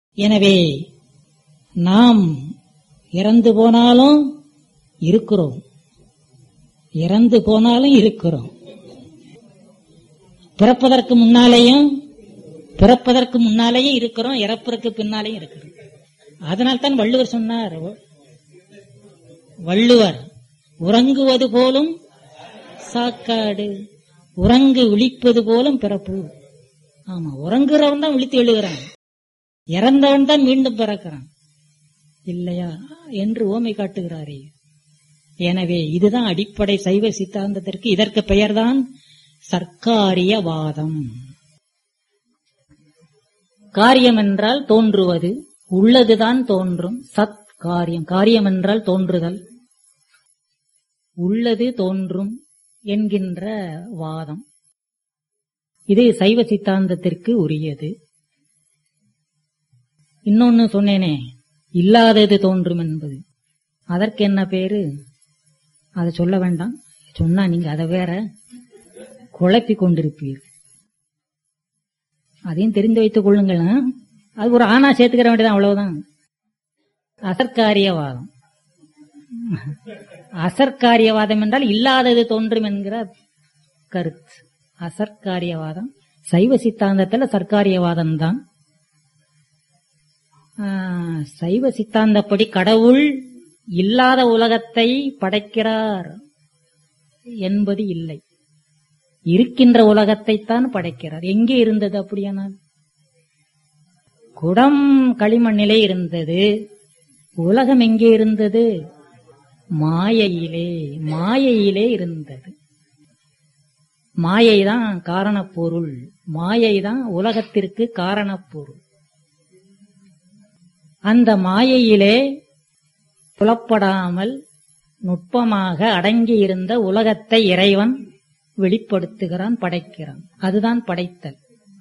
எனவே நாம் இறந்து போனாலும் இருக்கிறோம் இறந்து போனாலும் இருக்கிறோம் பிறப்பதற்கு முன்னாலேயும் பிறப்பதற்கு முன்னாலேயும் இருக்கிறோம் இறப்பதற்கு பின்னாலேயும் இருக்கிறோம் அதனால்தான் வள்ளுவர் சொன்னார் வள்ளுவர் உறங்குவது போலும் சாக்காடு உறங்கு விழிப்பது போலும் பிறப்பு ஆமா உறங்குறவன் தான் விழித்து எழுகிறான் இறந்தவன் தான் மீண்டும் பிறக்கிறான் இல்லையா என்று ஓமை காட்டுகிறாரே எனவே இதுதான் அடிப்படை சைவ சித்தாந்தத்திற்கு இதற்கு பெயர்தான் சர்க்காரியவாதம் காரியம் என்றால் தோன்றுவது உள்ளதுதான் தோன்றும் சத் காரியம் காரியம் என்றால் தோன்றுதல் உள்ளது தோன்றும் என்கின்ற வாதம் இது சைவ சித்தாந்தத்திற்கு உரியது இன்னொன்னு சொன்னேனே இல்லாதது தோன்றும் என்பது அதற்கு என்ன பேரு அதை சொல்ல வேண்டாம் சொன்னா நீங்க அதை வேற குழப்பிக் கொண்டிருப்பீர்கள் அதையும் தெரிந்து வைத்துக் கொள்ளுங்கள் ஆ? அது ஒரு ஆணா சேர்த்துக்கிற வேண்டியதான் அவ்வளவுதான் அசற்காரியவாதம் அசற்காரியவாதம் என்றால் இல்லாதது தோன்றும் என்கிற கருத்து அசற்காரியவாதம் சைவ சித்தாந்தத்துல சர்க்காரியவாதம் தான் சைவ சித்தாந்தப்படி கடவுள் இல்லாத உலகத்தை படைக்கிறார் என்பது இல்லை இருக்கின்ற உலகத்தைத்தான் படைக்கிறார் எங்கே இருந்தது அப்படியானால் குடம் களிமண்ணிலே இருந்தது உலகம் எங்கே இருந்தது மாயையிலே மாயையிலே இருந்தது மாயைதான் காரணப்பொருள் மாயைதான் உலகத்திற்கு காரணப்பொருள் அந்த மாயையிலே புலப்படாமல் நுட்பமாக அடங்கியிருந்த உலகத்தை இறைவன் வெளிப்படுத்துகிறான் படைக்கிறான் அதுதான் படைத்தல்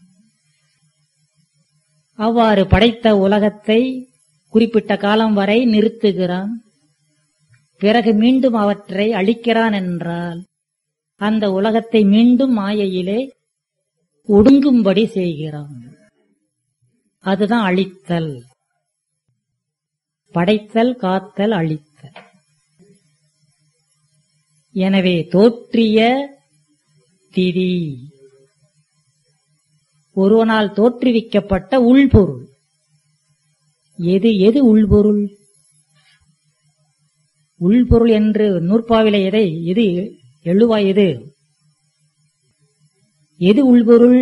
அவ்வாறு படைத்த உலகத்தை குறிப்பிட்ட காலம் வரை நிறுத்துகிறான் பிறகு மீண்டும் அவற்றை அழிக்கிறான் என்றால் அந்த உலகத்தை மீண்டும் மாயையிலே ஒடுங்கும்படி செய்கிறான் அதுதான் அழித்தல் படைத்தல் காத்தல் அழித்தல் எனவே தோற்றிய திதி ஒருவனால் தோற்றுவிக்கப்பட்ட உள்பொருள் எது எது உள்பொருள் உள்பொருள் என்று நூற்பாவில எதை எது எழுவா எது எது உள்பொருள்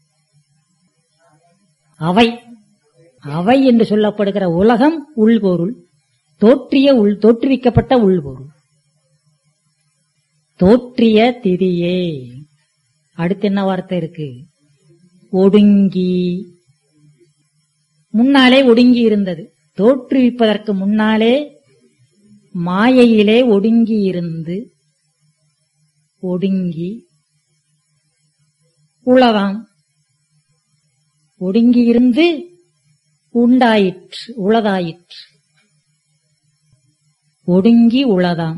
அவை அவை என்று சொல்லப்படுகிற உலகம் உள்பொருள் தோற்றிய உள் தோற்றுவிக்கப்பட்ட உள்பொருள் தோற்றிய திதியே அடுத்து என்ன வார்த்தை இருக்கு ஒடுங்கி முன்னாலே ஒடுங்கி இருந்தது தோற்றுவிப்பதற்கு முன்னாலே மாயையிலே ஒடுங்கி இருந்து ஒடுங்கி உளதாம் ஒடுங்கி இருந்து உண்டாயிற்று உளதாயிற்று ஒடுங்கி உளதாம்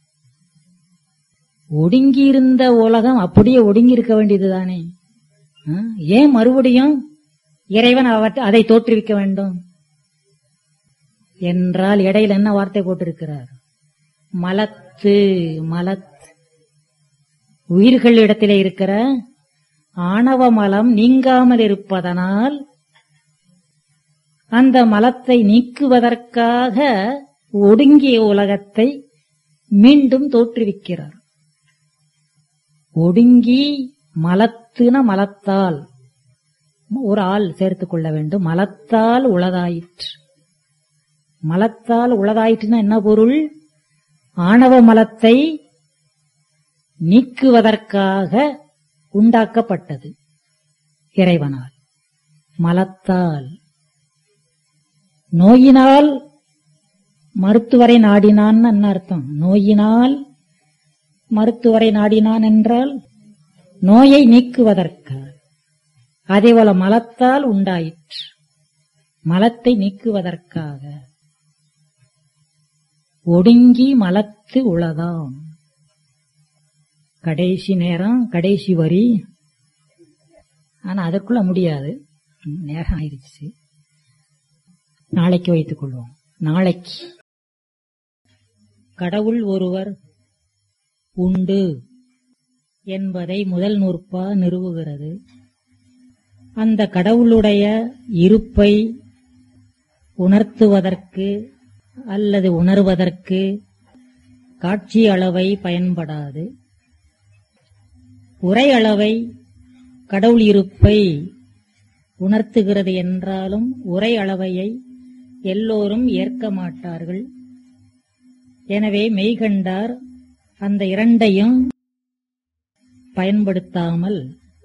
ஒடுங்கி இருந்த உலகம் அப்படியே ஒடுங்கி இருக்க வேண்டியதுதானே ஆ, ஏன் மறுபடியும் இறைவன் அவற்றை அதை தோற்றுவிக்க வேண்டும் என்றால் இடையில என்ன வார்த்தை போட்டிருக்கிறார் மலத்து மலத் உயிர்கள் இடத்திலே இருக்கிற ஆணவ மலம் நீங்காமல் இருப்பதனால் அந்த மலத்தை நீக்குவதற்காக ஒடுங்கிய உலகத்தை மீண்டும் தோற்றுவிக்கிறார் ஒடுங்கி மலத்துன மலத்தால் ஒரு ஆள் சேர்த்துக் கொள்ள வேண்டும் மலத்தால் உளதாயிற்று மலத்தால் உளதாயிற்றுன்னா என்ன பொருள் ஆணவ மலத்தை நீக்குவதற்காக உண்டாக்கப்பட்டது இறைவனால் மலத்தால் நோயினால் மருத்துவரை நாடினான் என்ன அர்த்தம் நோயினால் மருத்துவரை நாடினான் என்றால் நோயை நீக்குவதற்காக அதேபோல மலத்தால் உண்டாயிற்று மலத்தை நீக்குவதற்காக ஒடுங்கி மலத்து உளதாம் கடைசி நேரம் கடைசி வரி ஆனா அதற்குள்ள முடியாது ம், நேரம் ஆயிடுச்சு நாளைக்கு வைத்துக் கொள்வோம் நாளைக்கு கடவுள் ஒருவர் உண்டு என்பதை முதல் நூற்பா நிறுவுகிறது அந்த கடவுளுடைய இருப்பை உணர்த்துவதற்கு அல்லது உணர்வதற்கு காட்சி அளவை பயன்படாது உரை அளவை கடவுள் இருப்பை உணர்த்துகிறது என்றாலும் உரை அளவையை எல்லோரும் ஏற்க மாட்டார்கள் எனவே மெய்கண்டார் அந்த இரண்டையும் பயன்படுத்தாமல்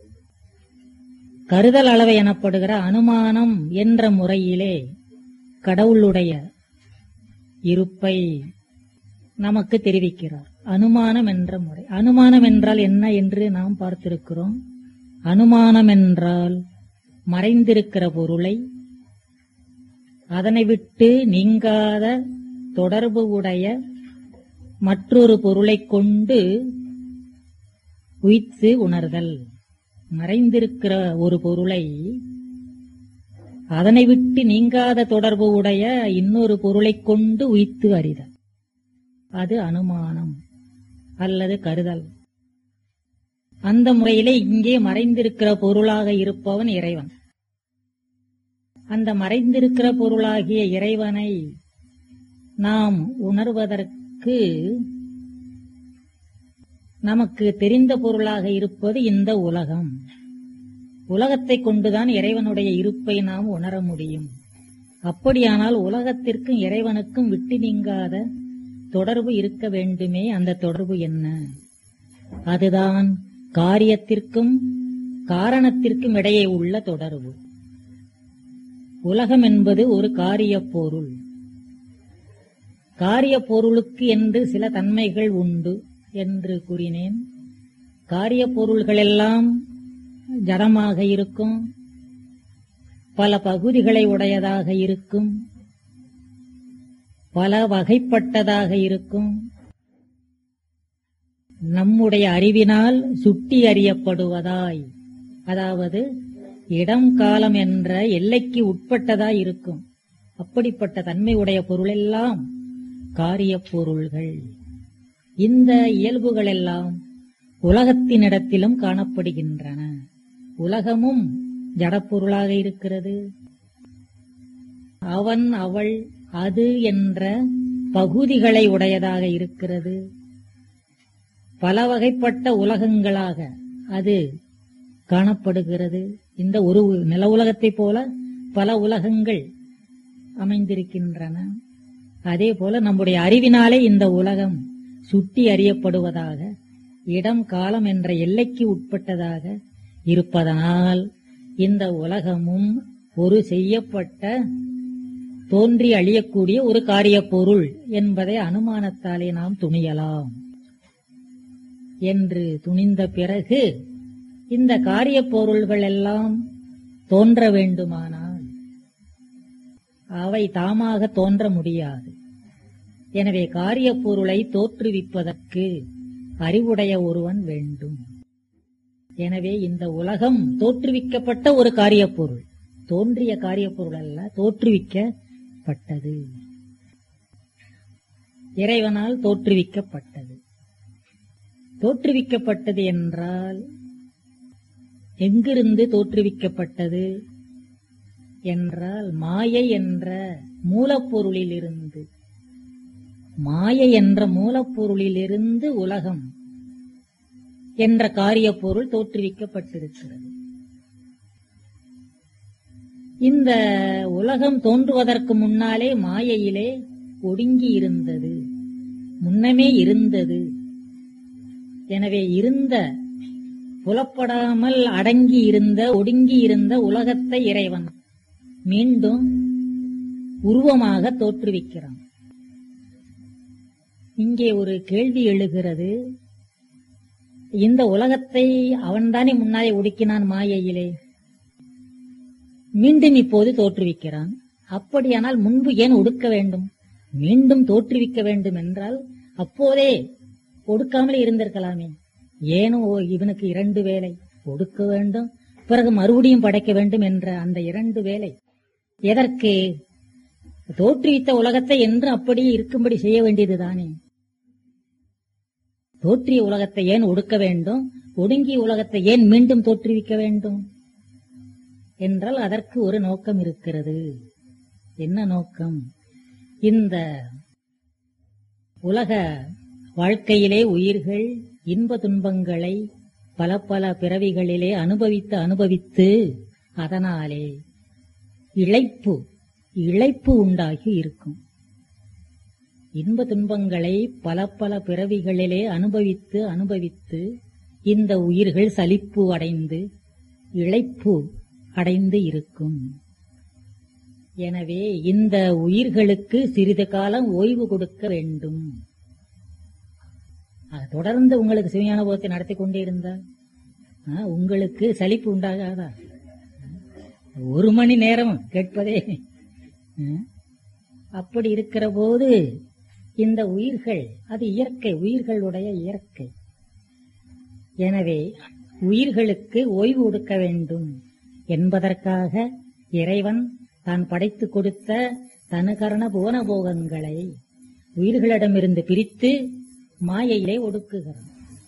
கருதல் அளவை எனப்படுகிற அனுமானம் என்ற முறையிலே கடவுளுடைய இருப்பை நமக்கு தெரிவிக்கிறார் அனுமானம் என்ற முறை அனுமானம் என்றால் என்ன என்று நாம் பார்த்திருக்கிறோம் அனுமானம் என்றால் மறைந்திருக்கிற பொருளை அதனை விட்டு நீங்காத தொடர்பு உடைய மற்றொரு பொருளைக் கொண்டு உய்த்து உணர்தல் மறைந்திருக்கிற ஒரு பொருளை அதனை விட்டு நீங்காத தொடர்பு உடைய இன்னொரு பொருளைக் கொண்டு உய்த்து அறிதல் அது அனுமானம் அல்லது கருதல் அந்த முறையிலே இங்கே மறைந்திருக்கிற பொருளாக இருப்பவன் இறைவன் அந்த மறைந்திருக்கிற பொருளாகிய இறைவனை நாம் உணர்வதற்கு நமக்கு தெரிந்த பொருளாக இருப்பது இந்த உலகம் உலகத்தை கொண்டுதான் இறைவனுடைய இருப்பை நாம் உணர முடியும் அப்படியானால் உலகத்திற்கும் இறைவனுக்கும் விட்டு நீங்காத தொடர்பு இருக்க வேண்டுமே அந்த தொடர்பு என்ன அதுதான் காரியத்திற்கும் காரணத்திற்கும் இடையே உள்ள தொடர்பு உலகம் என்பது ஒரு காரியப் பொருள் காரியப் பொருளுக்கு என்று சில தன்மைகள் உண்டு என்று கூறினேன் காரியப் பொருள்கள் எல்லாம் ஜடமாக இருக்கும் பல பகுதிகளை உடையதாக இருக்கும் பல வகைப்பட்டதாக இருக்கும் நம்முடைய அறிவினால் சுட்டி அறியப்படுவதாய் அதாவது இடம் காலம் என்ற எல்லைக்கு உட்பட்டதாய் இருக்கும் அப்படிப்பட்ட தன்மை உடைய பொருளெல்லாம் காரியப் பொருள்கள் இந்த இயல்புகள் எல்லாம் உலகத்தினிடத்திலும் காணப்படுகின்றன உலகமும் ஜடப்பொருளாக இருக்கிறது அவன் அவள் அது என்ற பகுதிகளை உடையதாக இருக்கிறது பல வகைப்பட்ட உலகங்களாக அது காணப்படுகிறது இந்த ஒரு நில உலகத்தைப் போல பல உலகங்கள் அமைந்திருக்கின்றன அதே போல நம்முடைய அறிவினாலே இந்த உலகம் சுட்டி அறியப்படுவதாக இடம் காலம் என்ற எல்லைக்கு உட்பட்டதாக இருப்பதனால் இந்த உலகமும் ஒரு செய்யப்பட்ட தோன்றி அழியக்கூடிய ஒரு காரியப் பொருள் என்பதை அனுமானத்தாலே நாம் துணியலாம் என்று துணிந்த பிறகு இந்த காரியப் பொருள்கள் எல்லாம் தோன்ற வேண்டுமானால் அவை தாமாக தோன்ற முடியாது எனவே காரியப் பொருளை தோற்றுவிப்பதற்கு அறிவுடைய ஒருவன் வேண்டும் எனவே இந்த உலகம் தோற்றுவிக்கப்பட்ட ஒரு காரியப் பொருள் தோன்றிய காரியப் பொருள் அல்ல தோற்றுவிக்கப்பட்டது இறைவனால் தோற்றுவிக்கப்பட்டது தோற்றுவிக்கப்பட்டது என்றால் எங்கிருந்து தோற்றுவிக்கப்பட்டது என்றால் மாயை என்ற மூலப்பொருளிலிருந்து மாயை என்ற மூலப்பொருளிலிருந்து உலகம் என்ற காரியப் பொருள் தோற்றுவிக்கப்பட்டிருக்கிறது இந்த உலகம் தோன்றுவதற்கு முன்னாலே மாயையிலே ஒடுங்கி இருந்தது முன்னமே இருந்தது எனவே இருந்த புலப்படாமல் அடங்கி இருந்த ஒடுங்கி இருந்த உலகத்தை இறைவன் மீண்டும் உருவமாக தோற்றுவிக்கிறான் இங்கே ஒரு கேள்வி எழுகிறது இந்த உலகத்தை அவன்தானே முன்னாலே ஒடுக்கினான் மாயையிலே மீண்டும் இப்போது தோற்றுவிக்கிறான் அப்படியானால் முன்பு ஏன் ஒடுக்க வேண்டும் மீண்டும் தோற்றுவிக்க வேண்டும் என்றால் அப்போதே ஒடுக்காமல் இருந்திருக்கலாமே ஏனோ இவனுக்கு இரண்டு வேலை ஒடுக்க வேண்டும் பிறகு மறுபடியும் படைக்க வேண்டும் என்ற அந்த இரண்டு வேலை எதற்கு தோற்றுவித்த உலகத்தை என்று அப்படியே இருக்கும்படி செய்ய வேண்டியதுதானே தோற்றிய உலகத்தை ஏன் ஒடுக்க வேண்டும் ஒடுங்கிய உலகத்தை ஏன் மீண்டும் தோற்றுவிக்க வேண்டும் என்றால் அதற்கு ஒரு நோக்கம் இருக்கிறது என்ன நோக்கம் இந்த உலக வாழ்க்கையிலே உயிர்கள் இன்ப துன்பங்களை பல பல பிறவிகளிலே அனுபவித்து அனுபவித்து அதனாலே இழைப்பு இழைப்பு உண்டாகி இருக்கும் இன்ப துன்பங்களை பல பல பிறவிகளிலே அனுபவித்து அனுபவித்து இந்த உயிர்கள் சலிப்பு அடைந்து இழைப்பு அடைந்து இருக்கும் எனவே இந்த உயிர்களுக்கு சிறிது காலம் ஓய்வு கொடுக்க வேண்டும் அது தொடர்ந்து உங்களுக்கு சிவஞான போகத்தை நடத்தி கொண்டே இருந்தால் ஆ, உங்களுக்கு சலிப்பு உண்டாகாதா ஒரு மணி நேரம் கேட்பதே ஆ, அப்படி இருக்கிற போது இந்த உயிர்கள் அது இயற்கை உயிர்களுடைய இயற்கை எனவே உயிர்களுக்கு ஓய்வு கொடுக்க வேண்டும் என்பதற்காக இறைவன் தான் படைத்து கொடுத்த தனுகரண புவன போகங்களை உயிர்களிடமிருந்து பிரித்து மாயையிலே ஒடுக்குகிறான்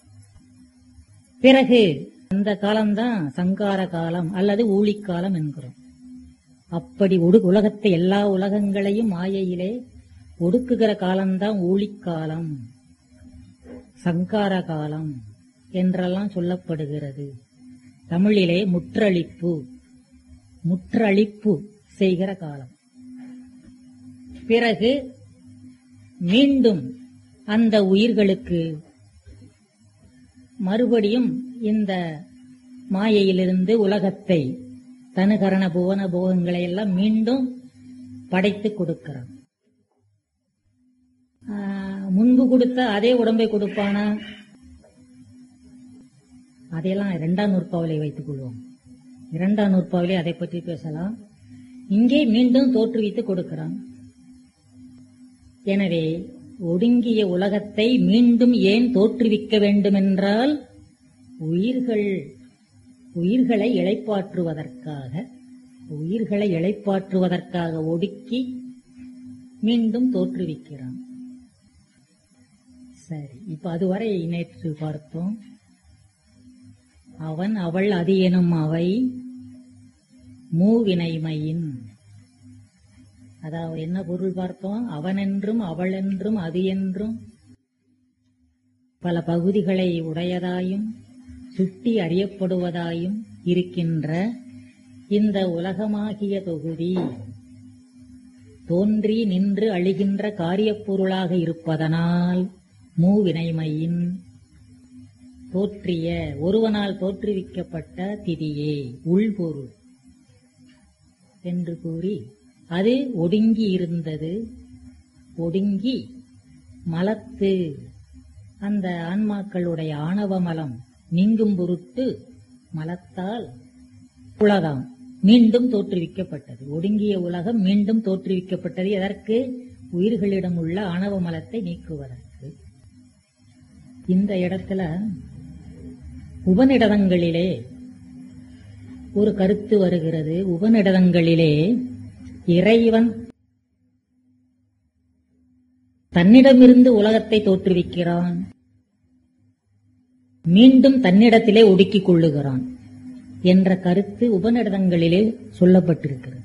பிறகு அந்த காலம்தான் சங்கார காலம் அல்லது ஊழிக்காலம் என்கிறோம் அப்படி ஒடு உலகத்தை எல்லா உலகங்களையும் மாயையிலே ஒடுக்குகிற காலம்தான் ஊழிக்காலம் சங்கார காலம் என்றெல்லாம் சொல்லப்படுகிறது தமிழிலே முற்றளிப்பு முற்றளிப்பு செய்கிற காலம் பிறகு மீண்டும் அந்த உயிர்களுக்கு மறுபடியும் இந்த மாயையிலிருந்து உலகத்தை தனுகரண புவன போகங்களை எல்லாம் மீண்டும் படைத்து கொடுக்கிறான் ஆஹ், முன்பு கொடுத்த அதே உடம்பை கொடுப்பானா அதையெல்லாம் இரண்டாம் நூற்பாவிலை வைத்துக் கொள்வோம் இரண்டாம் நூற்பாவிலே அதை பற்றி பேசலாம் இங்கே மீண்டும் தோற்றுவித்து கொடுக்கிறான் எனவே ஒடுங்கிய உலகத்தை மீண்டும் ஏன் தோற்றுவிக்க வேண்டுமென்றால் உயிர்கள் உயிர்களை இளைப்பாற்றுவதற்காக உயிர்களை இளைப்பாற்றுவதற்காக ஒடுக்கி மீண்டும் தோற்றுவிக்கிறான் சரி இப்ப அதுவரை நேற்று பார்த்தோம் அவன் அவள் அது எனும் அவை மூவினைமையின் அதாவது என்ன பொருள் பார்த்தோம் அவனென்றும் அவள் என்றும் அது என்றும் பல பகுதிகளை உடையதாயும் சுட்டி அறியப்படுவதாயும் இருக்கின்ற இந்த உலகமாகிய தொகுதி தோன்றி நின்று அழிகின்ற காரியப் பொருளாக இருப்பதனால் மூவினைமையின் தோற்றிய ஒருவனால் தோற்றுவிக்கப்பட்ட திதியே உள்பொருள் என்று கூறி அது ஒடுங்கி இருந்தது ஒடுங்கி மலத்து அந்த ஆன்மாக்களுடைய ஆணவ மலம் நீங்கும் பொருட்டு மலத்தால் உலகம் மீண்டும் தோற்றுவிக்கப்பட்டது ஒடுங்கிய உலகம் மீண்டும் தோற்றுவிக்கப்பட்டது எதற்கு உயிர்களிடம் உள்ள ஆணவ மலத்தை நீக்குவதற்கு இந்த இடத்துல உபநிடதங்களிலே ஒரு கருத்து வருகிறது உபநிடதங்களிலே இறைவன் தன்னிடமிருந்து உலகத்தை தோற்றுவிக்கிறான் மீண்டும் தன்னிடத்திலே ஒடுக்கிக் கொள்ளுகிறான் என்ற கருத்து உபநிடதங்களிலே சொல்லப்பட்டிருக்கிறது